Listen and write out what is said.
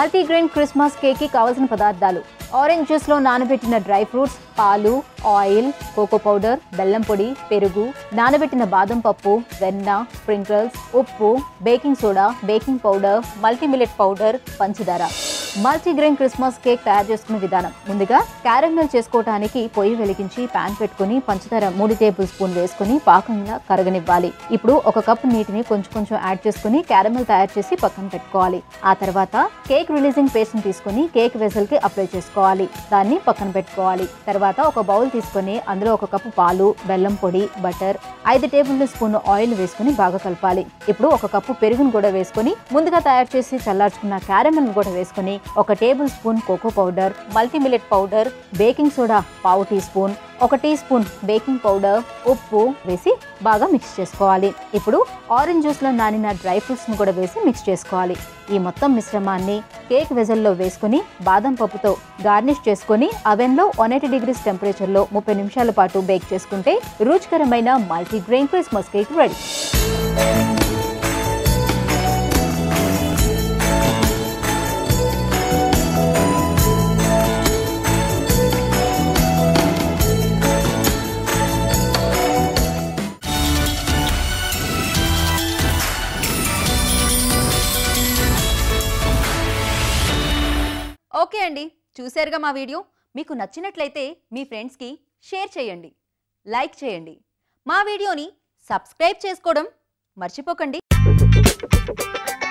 multigrain Christmas cake కి కావలసిన పదార్థాలు ఆరెంజ్ జ్యూస్ లో నానబెట్టిన డ్రై ఫ్రూట్స్ పాలు ఆయిల్ కోకో పౌడర్ బెల్లం పొడి పెరుగు నానబెట్టిన బాదం పప్పు వెన్న స్ప్రింకిల్స్ ఉప్పు baking soda baking powder multimillet powder పంచదార మల్టీగ్రెయిన్ క్రిస్మస్ కేక్ తయారు చేసుకునే విధానం ముందుగా క్యారమెల్ చేసుకోవడానికి పొయ్యి వెలిగించి పాన్ పెట్టుకుని పంచదార మూడు టేబుల్ స్పూన్ వేసుకుని పాకంగా కరగనివ్వాలి ఇప్పుడు ఒక కప్పు నీటిని కొంచెం కొంచెం యాడ్ చేసుకుని క్యారమెల్ తయారు చేసి పక్కన పెట్టుకోవాలి ఆ తర్వాత కేక్ రిలీజింగ్ పేస్ట్ ని తీసుకుని కేక్ వెజల్ కి అప్లై చేసుకోవాలి దాన్ని పక్కన పెట్టుకోవాలి తర్వాత ఒక బౌల్ తీసుకొని అందులో ఒక కప్పు పాలు బెల్లం పొడి బటర్ ఐదు టేబుల్ స్పూన్ ఆయిల్ వేసుకుని బాగా కలపాలి ఇప్పుడు ఒక కప్పు పెరుగును కూడా వేసుకొని ముందుగా తయారు చేసి చల్లార్చుకున్న క్యారమెల్ కూడా వేసుకొని ఒక tablespoon cocoa powder multimillet powder baking soda పావు టీ స్పూన్ ఒక టీ స్పూన్ బేకింగ్ పౌడర్ ఉప్పు వేసి బాగా మిక్స్ చేసుకోవాలి ఇప్పుడు ఆరెంజ్ జ్యూస్ లో నానిన డ్రై ఫ్రూట్స్ ను కూడా వేసి మిక్స్ చేసుకోవాలి ఈ మొత్తం మిశ్రమాన్ని కేక్ వెజల్లో వేసుకుని బాదం పప్పుతో గార్నిష్ చేసుకుని అవెన్ లో వన్ ఎయిటీ డిగ్రీస్ టెంపరేచర్ లో ముప్పై నిమిషాల పాటు బేక్ చేసుకుంటే రుచికరమైన multigrain Christmas cake ready okay అండి చూశారుగా మా వీడియో మీకు నచ్చినట్లయితే మీ ఫ్రెండ్స్కి షేర్ చేయండి లైక్ చేయండి మా వీడియోని సబ్స్క్రైబ్ చేసుకోవడం మర్చిపోకండి